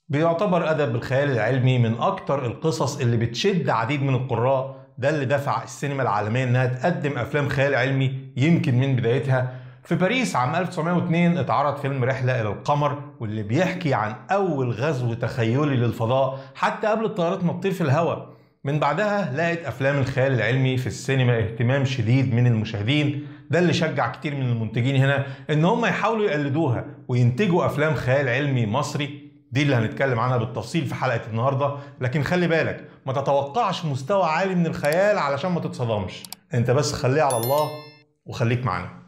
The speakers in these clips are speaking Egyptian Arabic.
بيعتبر أدب الخيال العلمي من أكتر القصص اللي بتشد عديد من القراء ده اللي دفع السينما العالمية إنها تقدم أفلام خيال علمي يمكن من بدايتها في باريس عام 1902 اتعرض فيلم رحلة إلى القمر واللي بيحكي عن أول غزو تخيلي للفضاء حتى قبل الطيارات ما تطير في الهواء من بعدها لقت أفلام الخيال العلمي في السينما اهتمام شديد من المشاهدين ده اللي شجع كتير من المنتجين هنا إن هم يحاولوا يقلدوها وينتجوا أفلام خيال علمي مصري دي اللي هنتكلم عنها بالتفصيل في حلقة النهاردة لكن خلي بالك ما تتوقعش مستوى عالي من الخيال علشان ما تتصدمش انت بس خليه على الله وخليك معانا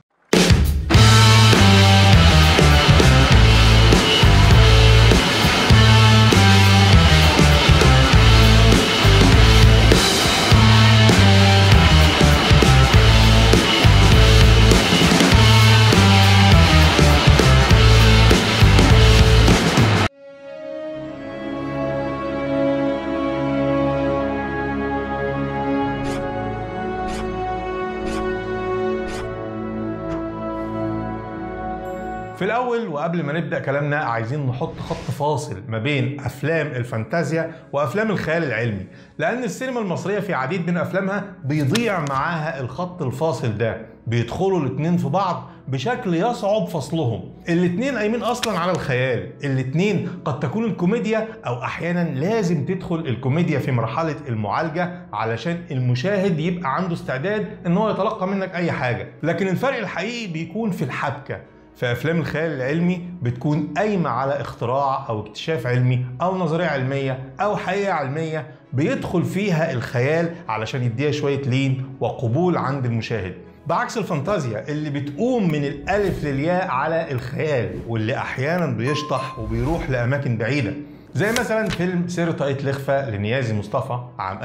في الأول وقبل ما نبدأ كلامنا عايزين نحط خط فاصل ما بين أفلام الفانتازيا وأفلام الخيال العلمي لأن السينما المصرية في عديد من أفلامها بيضيع معاها الخط الفاصل ده بيدخلوا الاتنين في بعض بشكل يصعب فصلهم الاتنين قايمين اصلا على الخيال الاتنين قد تكون الكوميديا او احيانا لازم تدخل الكوميديا في مرحلة المعالجة علشان المشاهد يبقى عنده استعداد ان هو يتلقى منك اي حاجة لكن الفرق الحقيقي بيكون في الحبكة في افلام الخيال العلمي بتكون قايمه على اختراع او اكتشاف علمي او نظريه علميه او حقيقه علميه بيدخل فيها الخيال علشان يديها شويه لين وقبول عند المشاهد بعكس الفانتازيا اللي بتقوم من الالف للياء على الخيال واللي احيانا بيشطح وبيروح لاماكن بعيده زي مثلا فيلم سر طاقية لخفة لنيازي مصطفى عام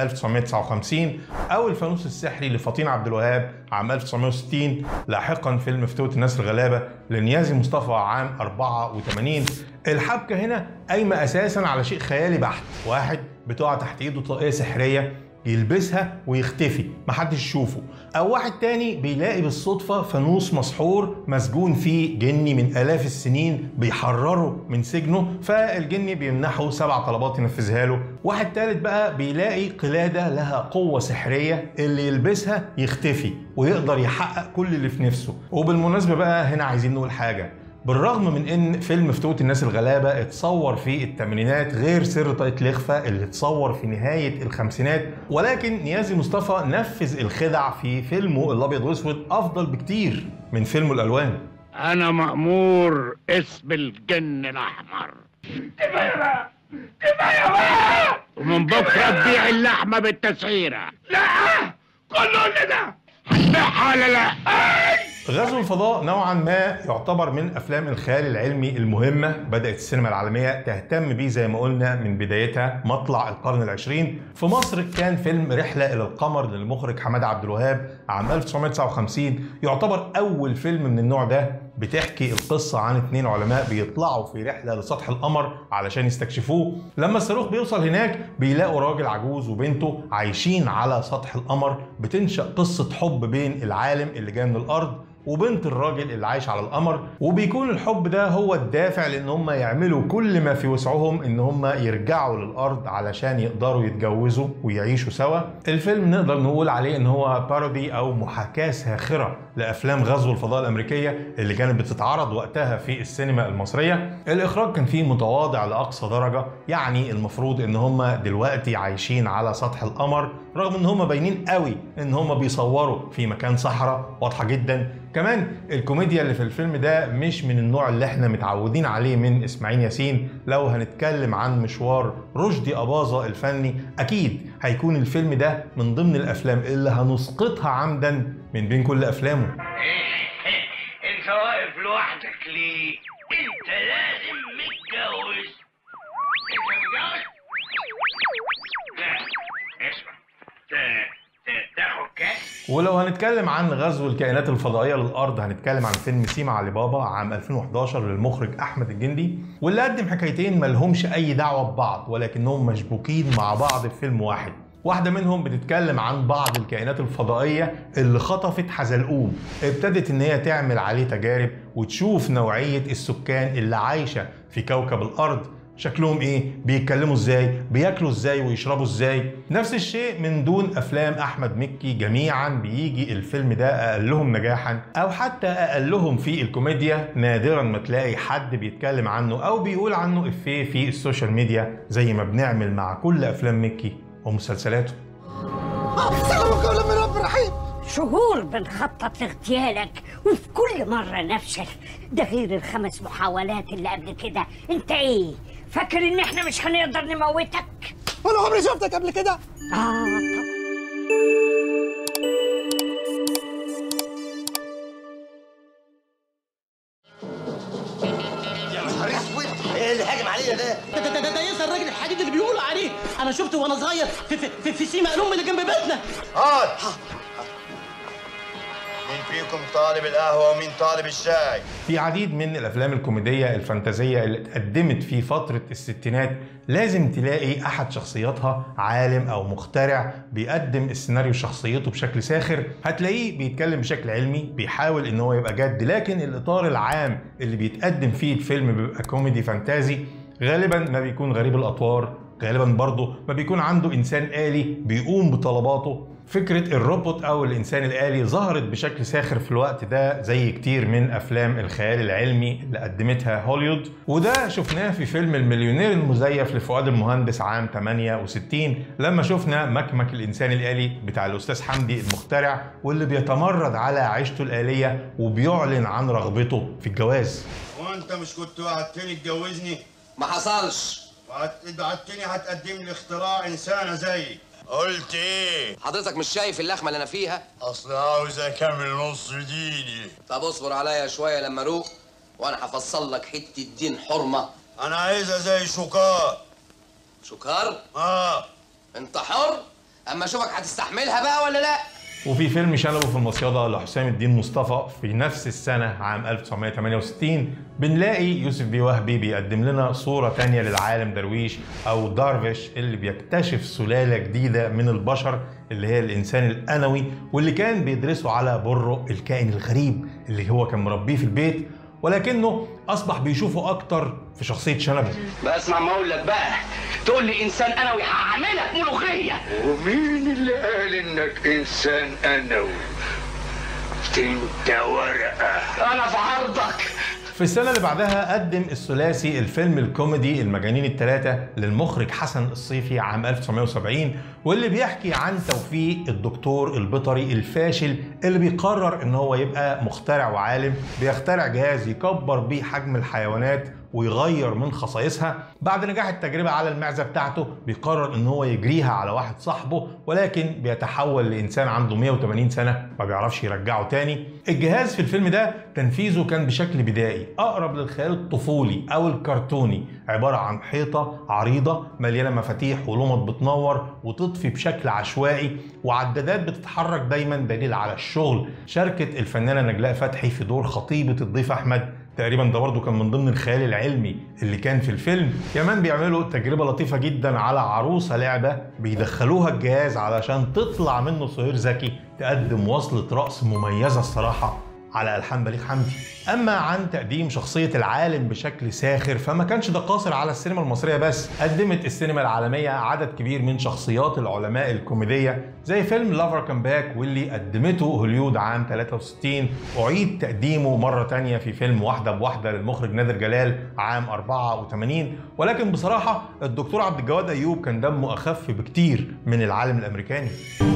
1959 أو الفانوس السحري لفطين عبد الوهاب عام 1960 لاحقا فيلم فتوة الناس الغلابة لنيازي مصطفى عام 84 الحبكة هنا قايمة أساسا على شيء خيالي بحت واحد بتقع تحت ايده طاقية سحرية يلبسها ويختفي محدش يشوفه او واحد تاني بيلاقي بالصدفة فانوس مسحور مسجون فيه جني من الاف السنين بيحرره من سجنه فالجني بيمنحه سبع طلبات ينفذها له واحد تالت بقى بيلاقي قلادة لها قوة سحرية اللي يلبسها يختفي ويقدر يحقق كل اللي في نفسه وبالمناسبة بقى هنا عايزين نقول حاجة بالرغم من ان فيلم فتوة الناس الغلابة اتصور في الثمانينات غير سر طاقية لخفة اللي اتصور في نهاية الخمسينات ولكن نيازي مصطفى نفذ الخدع في فيلمه الابيض واسود افضل بكتير من فيلمه الالوان انا مأمور اسم الجن الاحمر كفايه بقى كفايه بقى ومن بكره تبيع اللحمه بالتسعيره لا كله كده هتبيعها ولا لا غزو الفضاء نوعا ما يعتبر من افلام الخيال العلمي المهمه بدات السينما العالميه تهتم بيه زي ما قلنا من بدايتها مطلع القرن العشرين في مصر كان فيلم رحله الى القمر للمخرج حماد عبد الوهاب عام 1959 يعتبر اول فيلم من النوع ده بتحكي القصة عن اتنين علماء بيطلعوا في رحلة لسطح القمر علشان يستكشفوه لما الصاروخ بيوصل هناك بيلاقوا راجل عجوز وبنته عايشين على سطح القمر بتنشأ قصة حب بين العالم اللي جاي من الأرض وبنت الراجل اللي عايش على القمر وبيكون الحب ده هو الدافع لان هم يعملوا كل ما في وسعهم ان هم يرجعوا للارض علشان يقدروا يتجوزوا ويعيشوا سوا الفيلم نقدر نقول عليه ان هو بارودي او محاكاة ساخرة لافلام غزو الفضاء الامريكية اللي كانت بتتعرض وقتها في السينما المصرية الاخراج كان فيه متواضع لاقصى درجة يعني المفروض ان هم دلوقتي عايشين على سطح القمر رغم ان هم باينين قوي ان هم بيصوروا في مكان صحراء واضحة جدا كمان الكوميديا اللي في الفيلم ده مش من النوع اللي احنا متعودين عليه من اسماعيل ياسين لو هنتكلم عن مشوار رشدي أباظة الفني أكيد هيكون الفيلم ده من ضمن الأفلام اللي هنسقطها عمدا من بين كل أفلامه انت واقف لوحدك ليه؟ انت لازم متجوز انت متجوز؟ لا اسمع ت- ت- تاخد كاس ولو هنتكلم عن غزو الكائنات الفضائية للأرض هنتكلم عن فيلم سيما علي بابا عام 2011 للمخرج أحمد الجندي واللي قدم حكايتين ملهمش أي دعوة ببعض ولكنهم مشبوكين مع بعض في فيلم واحد واحدة منهم بتتكلم عن بعض الكائنات الفضائية اللي خطفت حزلقوم ابتدت ان هي تعمل عليه تجارب وتشوف نوعية السكان اللي عايشة في كوكب الأرض شكلهم ايه بيتكلموا ازاي بياكلوا ازاي ويشربوا ازاي نفس الشيء من دون افلام احمد مكي جميعا بيجي الفيلم ده اقلهم نجاحا او حتى اقلهم في الكوميديا نادرا ما تلاقي حد بيتكلم عنه او بيقول عنه افيه في السوشيال ميديا زي ما بنعمل مع كل افلام مكي ومسلسلاته سلام قولا من رب رحيم شهور بنخطط لاغتيالك وفي كل مرة نفشل ده غير الخمس محاولات اللي قبل كده انت ايه فاكر ان احنا مش هنقدر نموتك وانا عمري شفتك قبل كده اه طب يا نهار اسود ايه اللي هاجم علينا ده ده ده ده, ده يسأل الراجل الحديد اللي بيقولوا عليه انا شفته وانا صغير في في في, في سيما الام اللي جنب بيتنا هات مين فيكم طالب القهوة ومين طالب الشاي؟ في عديد من الافلام الكوميديه الفانتازيه اللي اتقدمت في فتره الستينات لازم تلاقي احد شخصياتها عالم او مخترع بيقدم السيناريو شخصيته بشكل ساخر هتلاقيه بيتكلم بشكل علمي بيحاول ان هو يبقى جد لكن الاطار العام اللي بيتقدم فيه الفيلم بيبقى كوميدي فانتازي غالبا ما بيكون غريب الاطوار غالبا برضه ما بيكون عنده انسان آلي بيقوم بطلباته فكرة الروبوت أو الإنسان الآلي ظهرت بشكل ساخر في الوقت ده زي كتير من أفلام الخيال العلمي اللي قدمتها هوليوود وده شفناه في فيلم المليونير المزيف لفؤاد المهندس عام 68 لما شفنا مكمك الإنسان الآلي بتاع الأستاذ حمدي المخترع واللي بيتمرد على عيشته الآلية وبيعلن عن رغبته في الجواز وانت مش كنت وعدتني تجوزني؟ ما حصلش وعدت- وعدتني هتقدم لي اختراع انسانة زيي قلت ايه؟ حضرتك مش شايف اللخمه اللي انا فيها اصل عاوز اكمل نص ديني طب اصبر عليا شويه لما اروق وانا هفصل لك حته دين حرمه انا عايزها زي شوكار شكار اه انت حر اما اشوفك هتستحملها بقى ولا لا وفي فيلم شنبه في المصيدة لحسام الدين مصطفى في نفس السنة عام 1968 بنلاقي يوسف بيه وهبي بيقدم لنا صورة تانية للعالم درويش أو دارفش اللي بيكتشف سلالة جديدة من البشر اللي هي الإنسان الأنوي واللي كان بيدرسه على بره الكائن الغريب اللي هو كان مربيه في البيت ولكنه أصبح بيشوفه أكتر في شخصية شنبه بسمع ما اقول لك بقى تقول لي انسان انوي هعملك ملوخيه ومين اللي قال انك انسان انوي انت ورقه انا في عرضك في السنة اللي بعدها قدم الثلاثي الفيلم الكوميدي المجانين الثلاثة للمخرج حسن الصيفي عام 1970 واللي بيحكي عن توفيق الدكتور البيطري الفاشل اللي بيقرر ان هو يبقى مخترع وعالم بيخترع جهاز يكبر بيه حجم الحيوانات ويغير من خصائصها بعد نجاح التجربة على المعزة بتاعته بيقرر ان هو يجريها على واحد صاحبه ولكن بيتحول لانسان عنده 180 سنة ما بيعرفش يرجعه تاني الجهاز في الفيلم ده تنفيذه كان بشكل بدائي اقرب للخيال الطفولي او الكرتوني عبارة عن حيطة عريضة مليانة مفاتيح ولمط بتنور وتطفي بشكل عشوائي وعدادات بتتحرك دايما دليل على الشغل شاركت الفنانة نجلاء فتحي في دور خطيبة الضيف احمد تقريبا ده برضه كان من ضمن الخيال العلمي اللي كان في الفيلم كمان بيعملوا تجربة لطيفة جدا على عروسة لعبة بيدخلوها الجهاز علشان تطلع منه صهير ذكي تقدم وصلة رقص مميزة الصراحة على ألحان بليغ حمدي أما عن تقديم شخصية العالم بشكل ساخر فما كانش ده قاصر على السينما المصرية بس قدمت السينما العالمية عدد كبير من شخصيات العلماء الكوميدية زي فيلم لافر كام باك واللي قدمته هوليود عام 63 أعيد تقديمه مرة تانية في فيلم واحدة بواحدة للمخرج نادر جلال عام 84 ولكن بصراحة الدكتور عبد الجواد أيوب كان دمه أخف بكتير من العالم الأمريكاني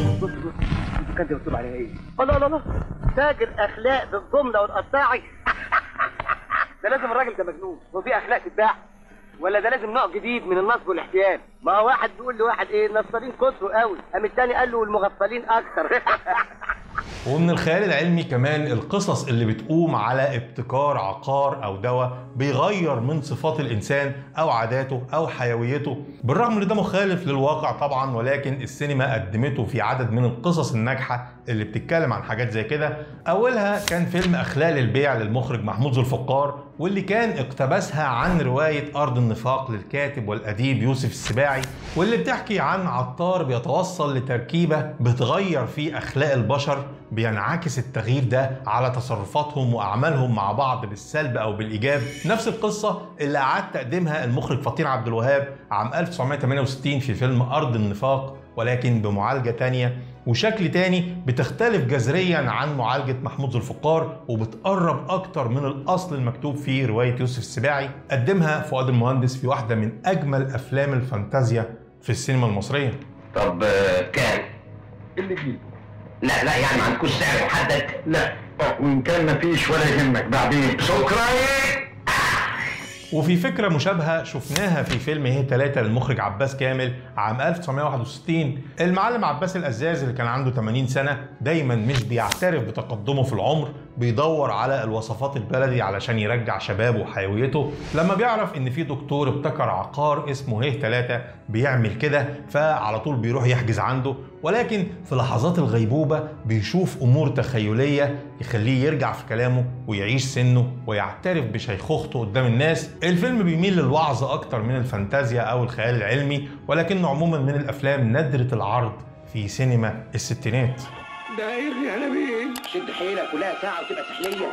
الله الله الله تاجر اخلاق بالجمله والقطاعي ده لازم الراجل ده مجنون هو في اخلاق تتباع ولا ده لازم نوع جديد من النصب والاحتيال ما هو واحد بيقول لواحد ايه النصابين كتروا قوي قام التاني قال له والمغفلين اكتر ومن الخيال العلمي كمان القصص اللي بتقوم على ابتكار عقار او دواء بيغير من صفات الانسان او عاداته او حيويته بالرغم ان ده مخالف للواقع طبعا ولكن السينما قدمته في عدد من القصص الناجحه اللي بتتكلم عن حاجات زي كده اولها كان فيلم اخلاق للبيع للمخرج محمود ذو الفقار واللي كان اقتبسها عن روايه ارض النفاق للكاتب والاديب يوسف السباعي واللي بتحكي عن عطار بيتوصل لتركيبه بتغير في اخلاق البشر بينعكس التغيير ده على تصرفاتهم واعمالهم مع بعض بالسلب او بالايجاب نفس القصه اللي اعاد تقديمها المخرج فطين عبد الوهاب عام 1968 في فيلم ارض النفاق ولكن بمعالجه تانية وشكل تاني بتختلف جذريا عن معالجة محمود ذو الفقار وبتقرب أكتر من الأصل المكتوب في رواية يوسف السباعي قدمها فؤاد المهندس في واحدة من أجمل أفلام الفانتازيا في السينما المصرية طب آه، كام؟ اللي فيه لا لا يعني ما عندكوش سعر محدد؟ لا وان كان مفيش ولا يهمك بعدين شكرا وفي فكرة مشابهة شفناها في فيلم هي ثلاثة للمخرج عباس كامل عام 1961 المعلم عباس الأزاز اللي كان عنده 80 سنة دايما مش بيعترف بتقدمه في العمر بيدور على الوصفات البلدي علشان يرجع شبابه وحيويته لما بيعرف ان في دكتور ابتكر عقار اسمه هيه 3 بيعمل كده فعلى طول بيروح يحجز عنده ولكن في لحظات الغيبوبة بيشوف أمور تخيلية يخليه يرجع في كلامه ويعيش سنه ويعترف بشيخوخته قدام الناس الفيلم بيميل للوعظ أكتر من الفانتازيا أو الخيال العلمي ولكنه عموما من الأفلام نادرة العرض في سينما الستينات داير يا نبيل شد حيلك كلها ساعة وتبقى سحلية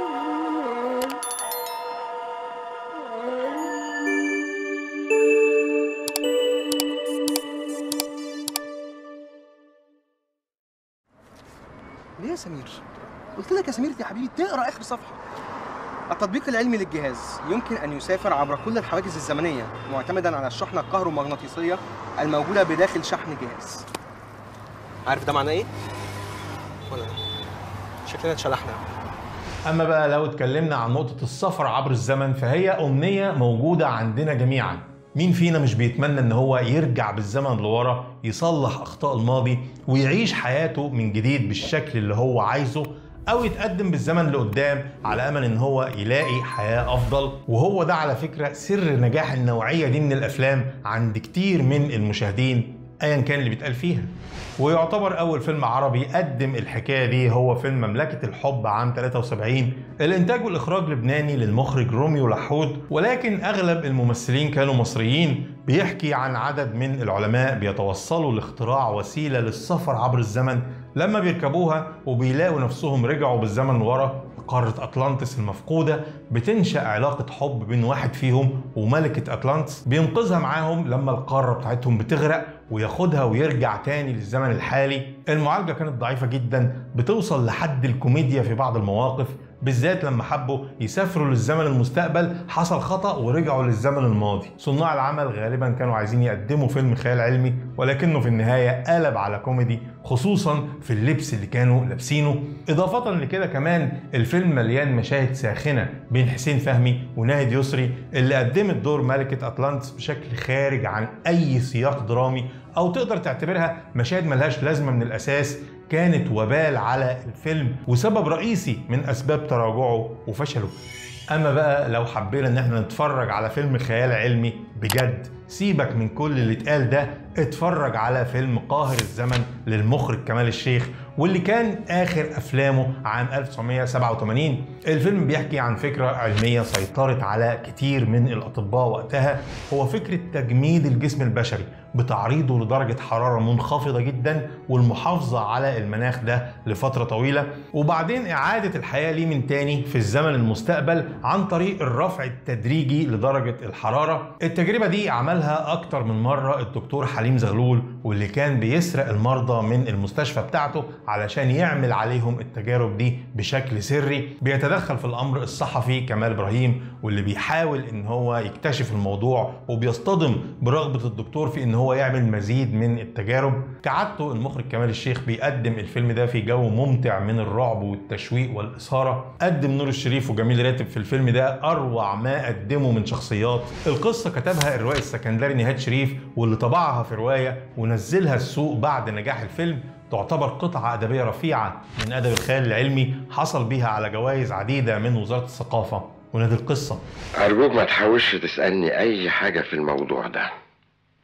ليه يا سمير؟ قلت لك يا سمير يا حبيبي تقرا اخر صفحه. التطبيق العلمي للجهاز يمكن ان يسافر عبر كل الحواجز الزمنيه معتمدا على الشحنه الكهرومغناطيسيه الموجوده بداخل شحن الجهاز. عارف ده معناه ايه؟ ولا شكلنا اتشلحنا أما بقى لو اتكلمنا عن نقطة السفر عبر الزمن فهي أمنية موجودة عندنا جميعا مين فينا مش بيتمنى ان هو يرجع بالزمن لورا يصلح اخطاء الماضي ويعيش حياته من جديد بالشكل اللي هو عايزه او يتقدم بالزمن لقدام على امل ان هو يلاقي حياه افضل وهو ده على فكره سر نجاح النوعيه دي من الافلام عند كتير من المشاهدين ايا كان اللي بيتقال فيها ويعتبر اول فيلم عربي قدم الحكايه دي هو فيلم مملكه الحب عام 73 الانتاج والاخراج لبناني للمخرج روميو لحود ولكن اغلب الممثلين كانوا مصريين بيحكي عن عدد من العلماء بيتوصلوا لاختراع وسيله للسفر عبر الزمن لما بيركبوها وبيلاقوا نفسهم رجعوا بالزمن ورا قارة أطلانتس المفقودة بتنشأ علاقة حب بين واحد فيهم وملكة أطلانتس بينقذها معاهم لما القارة بتاعتهم بتغرق وياخدها ويرجع تاني للزمن الحالي المعالجة كانت ضعيفة جدا بتوصل لحد الكوميديا في بعض المواقف بالذات لما حبوا يسافروا للزمن المستقبل حصل خطأ ورجعوا للزمن الماضي صناع العمل غالبا كانوا عايزين يقدموا فيلم خيال علمي ولكنه في النهاية قلب على كوميدي خصوصا في اللبس اللي كانوا لابسينه إضافة لكده كمان الفيلم مليان مشاهد ساخنة بين حسين فهمي وناهد يسري اللي قدمت دور ملكة أطلانتس بشكل خارج عن أي سياق درامي أو تقدر تعتبرها مشاهد ملهاش لازمة من الأساس كانت وبال على الفيلم وسبب رئيسي من اسباب تراجعه وفشله اما بقى لو حبينا ان احنا نتفرج على فيلم خيال علمي بجد سيبك من كل اللي اتقال ده اتفرج على فيلم قاهر الزمن للمخرج كمال الشيخ واللي كان اخر افلامه عام 1987 الفيلم بيحكي عن فكره علميه سيطرت على كتير من الاطباء وقتها هو فكره تجميد الجسم البشري بتعريضه لدرجه حراره منخفضه جدا والمحافظه على المناخ ده لفتره طويله وبعدين اعاده الحياه ليه من تاني في الزمن المستقبل عن طريق الرفع التدريجي لدرجه الحراره التجربه دي عملها اكتر من مره الدكتور حليم زغلول واللي كان بيسرق المرضى من المستشفى بتاعته علشان يعمل عليهم التجارب دي بشكل سري بيتدخل في الامر الصحفي كمال ابراهيم واللي بيحاول ان هو يكتشف الموضوع وبيصطدم برغبه الدكتور في ان هو يعمل مزيد من التجارب كعادته المخرج كمال الشيخ بيقدم الفيلم ده في جو ممتع من الرعب والتشويق والاثاره قدم نور الشريف وجميل راتب في الفيلم ده اروع ما قدمه من شخصيات القصه كتبها الروائي السكندري نهاد شريف واللي طبعها في روايه ونزلها السوق بعد نجاح الفيلم تعتبر قطعة أدبية رفيعة من أدب الخيال العلمي حصل بيها على جوائز عديدة من وزارة الثقافة ونادي القصة أرجوك ما تحاولش تسألني أي حاجة في الموضوع ده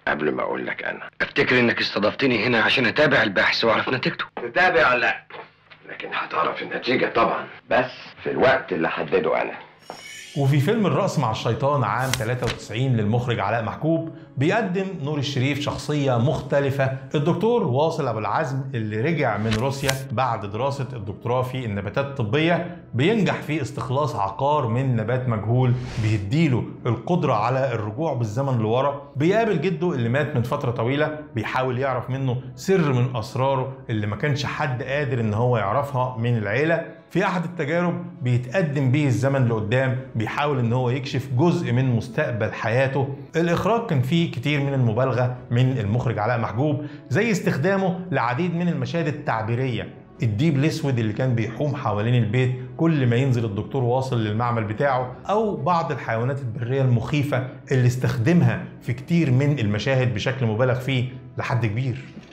قبل ما اقول لك انا افتكر انك استضفتني هنا عشان اتابع البحث واعرف نتيجته تتابع ولا لا لكن هتعرف النتيجة طبعا بس في الوقت اللي حدده انا وفي فيلم الرقص مع الشيطان عام 93 للمخرج علاء محجوب بيقدم نور الشريف شخصية مختلفة الدكتور واصل أبو العزم اللي رجع من روسيا بعد دراسة الدكتوراه في النباتات الطبية بينجح في استخلاص عقار من نبات مجهول بيديله القدرة على الرجوع بالزمن لورا بيقابل جده اللي مات من فترة طويلة بيحاول يعرف منه سر من أسراره اللي ما كانش حد قادر إن هو يعرفها من العيلة في احد التجارب بيتقدم بيه الزمن لقدام بيحاول ان هو يكشف جزء من مستقبل حياته الاخراج كان فيه كتير من المبالغه من المخرج علاء محجوب زي استخدامه لعديد من المشاهد التعبيريه الديب الاسود اللي كان بيحوم حوالين البيت كل ما ينزل الدكتور واصل للمعمل بتاعه او بعض الحيوانات البريه المخيفه اللي استخدمها في كتير من المشاهد بشكل مبالغ فيه لحد كبير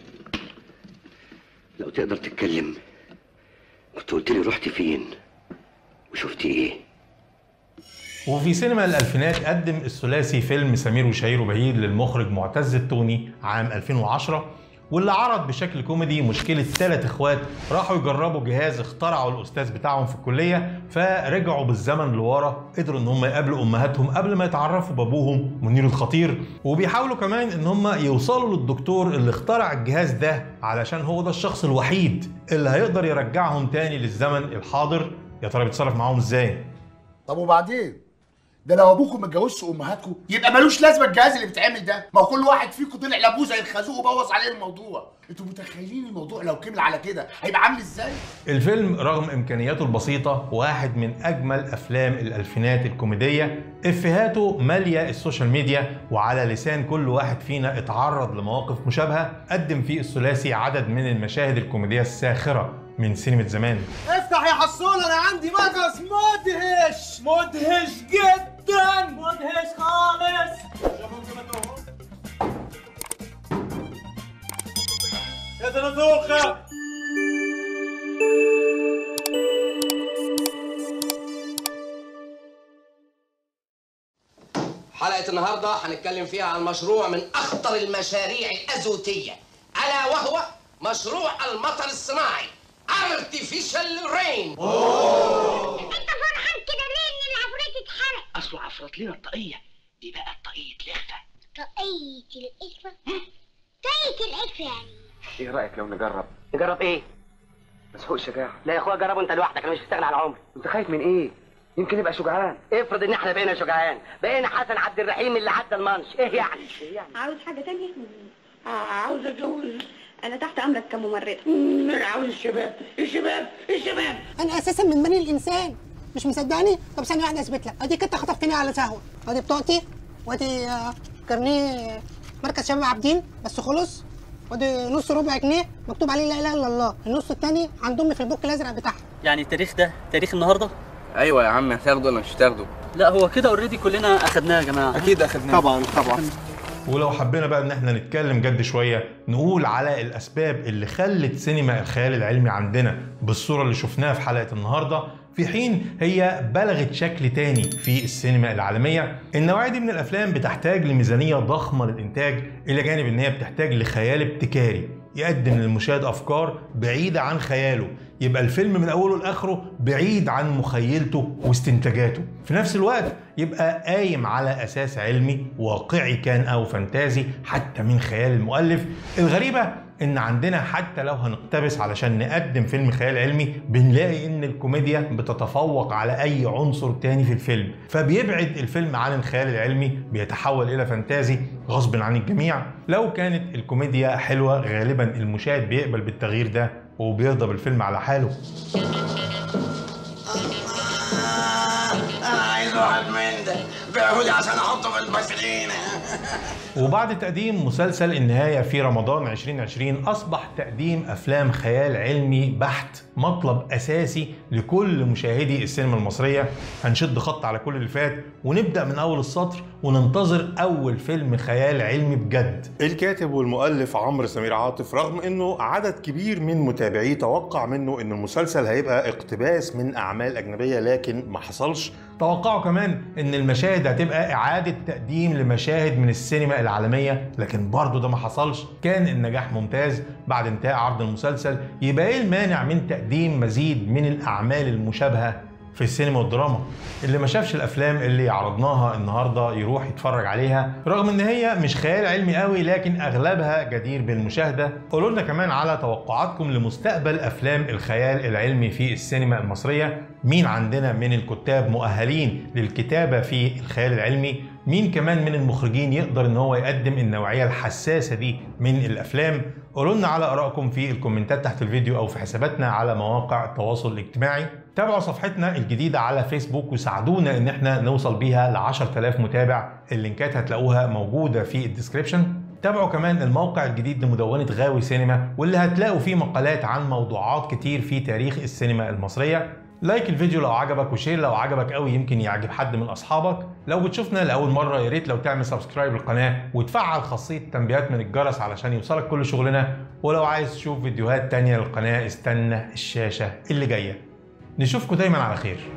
لو تقدر تتكلم كنت قلت لي رحت فين وشفتي ايه وفي سينما الألفينات قدم الثلاثي فيلم سمير وشهير وبهير للمخرج معتز التوني عام 2010 واللي عرض بشكل كوميدي مشكلة ثلاث اخوات راحوا يجربوا جهاز اخترعه الأستاذ بتاعهم في الكلية فرجعوا بالزمن لورا قدروا إن هم يقابلوا أمهاتهم قبل ما يتعرفوا بأبوهم منير الخطير وبيحاولوا كمان إن هم يوصلوا للدكتور اللي اخترع الجهاز ده علشان هو ده الشخص الوحيد اللي هيقدر يرجعهم تاني للزمن الحاضر يا ترى بيتصرف معاهم ازاي؟ طب وبعدين ده لو ابوكم ما اتجوزش امهاتكم يبقى ملوش لازمه الجهاز اللي بيتعمل ده ما هو كل واحد فيكم طلع لابوه زي الخازوق وبوظ عليه الموضوع انتوا متخيلين الموضوع لو كمل على كده هيبقى عامل ازاي الفيلم رغم امكانياته البسيطه واحد من اجمل افلام الالفينات الكوميديه افهاته ماليه السوشيال ميديا وعلى لسان كل واحد فينا اتعرض لمواقف مشابهه قدم فيه الثلاثي عدد من المشاهد الكوميديه الساخره من سينما زمان افتح يا حصول انا عندي مغص مدهش مدهش جدا مدهش خالص يا زنزوخة حلقة النهاردة هنتكلم فيها عن مشروع من أخطر المشاريع الأزوتية ألا وهو مشروع المطر الصناعي Artificial Rain انت فرحان كده ليه ان العفريت اتحرق اصله عفرت لنا الطاقيه دي بقى طاقيه لخفه طاقية الإخفة طاقية الإخفة يعني ايه رايك لو نجرب نجرب ايه مسحوق شجاعه لا يا اخويا جربه انت لوحدك انا مش هشتغل على عمري انت خايف من ايه يمكن يبقى شجعان افرض ان احنا بقينا شجعان بقينا حسن عبد الرحيم اللي عدى المانش ايه يعني ايه يعني عاوز حاجة تانية؟ عاوز اتجوز انا تحت امرك كممرضة انا عاوز الشباب الشباب الشباب انا اساسا من بني الانسان مش مصدقني طب ثانيه واحده اثبت لك اديك انت خطفتني على سهوه ادي بطاقتي وادي آه، كارنيه مركز شباب عابدين بس خلص وادي نص ربع جنيه مكتوب عليه لا اله الا الله النص الثاني عند امي في البوك الازرق بتاعها يعني التاريخ ده تاريخ النهارده ايوه يا عم هتاخده ولا مش هتاخده لا هو كده اوريدي كلنا اخدناه يا جماعه اكيد اخدناه طبعا طبعا ولو حبينا بقى ان احنا نتكلم جد شويه نقول على الاسباب اللي خلت سينما الخيال العلمي عندنا بالصوره اللي شفناها في حلقه النهارده في حين هي بلغت شكل تاني في السينما العالميه النوعيه دي من الافلام بتحتاج لميزانيه ضخمه للانتاج الى جانب ان هي بتحتاج لخيال ابتكاري يقدم للمشاهد افكار بعيده عن خياله يبقى الفيلم من اوله لاخره بعيد عن مخيلته واستنتاجاته في نفس الوقت يبقى قايم على اساس علمي واقعي كان او فانتازي حتى من خيال المؤلف الغريبه ان عندنا حتى لو هنقتبس علشان نقدم فيلم خيال علمي بنلاقي ان الكوميديا بتتفوق على اي عنصر تاني في الفيلم فبيبعد الفيلم عن الخيال العلمي بيتحول الى فانتازي غصب عن الجميع لو كانت الكوميديا حلوه غالبا المشاهد بيقبل بالتغيير ده وبيرضى بالفيلم على حاله انا عايز واحد من ده بيعهودي عشان احطه في البسرينه وبعد تقديم مسلسل النهاية في رمضان 2020 أصبح تقديم أفلام خيال علمي بحت مطلب أساسي لكل مشاهدي السينما المصرية هنشد خط على كل اللي فات ونبدأ من أول السطر وننتظر أول فيلم خيال علمي بجد الكاتب والمؤلف عمرو سمير عاطف رغم أنه عدد كبير من متابعيه توقع منه أن المسلسل هيبقى اقتباس من أعمال أجنبية لكن ما حصلش توقعوا كمان ان المشاهد هتبقى اعاده تقديم لمشاهد مشاهد من السينما العالمية لكن برضه ده ما حصلش كان النجاح ممتاز بعد انتهاء عرض المسلسل يبقى ايه المانع من تقديم مزيد من الأعمال المشابهة في السينما والدراما اللي ما شافش الافلام اللي عرضناها النهارده يروح يتفرج عليها رغم ان هي مش خيال علمي قوي لكن اغلبها جدير بالمشاهده قولوا لنا كمان على توقعاتكم لمستقبل افلام الخيال العلمي في السينما المصريه مين عندنا من الكتاب مؤهلين للكتابه في الخيال العلمي مين كمان من المخرجين يقدر ان هو يقدم النوعيه الحساسه دي من الافلام قولوا لنا على ارائكم في الكومنتات تحت الفيديو او في حساباتنا على مواقع التواصل الاجتماعي تابعوا صفحتنا الجديدة على فيسبوك وساعدونا ان احنا نوصل بيها ل 10000 متابع اللينكات هتلاقوها موجودة في الديسكريبشن تابعوا كمان الموقع الجديد لمدونة غاوي سينما واللي هتلاقوا فيه مقالات عن موضوعات كتير في تاريخ السينما المصرية لايك الفيديو لو عجبك وشير لو عجبك قوي يمكن يعجب حد من اصحابك لو بتشوفنا لاول مره يا ريت لو تعمل سبسكرايب للقناه وتفعل خاصيه التنبيهات من الجرس علشان يوصلك كل شغلنا ولو عايز تشوف فيديوهات تانية للقناه استنى الشاشه اللي جايه نشوفكم دايما على خير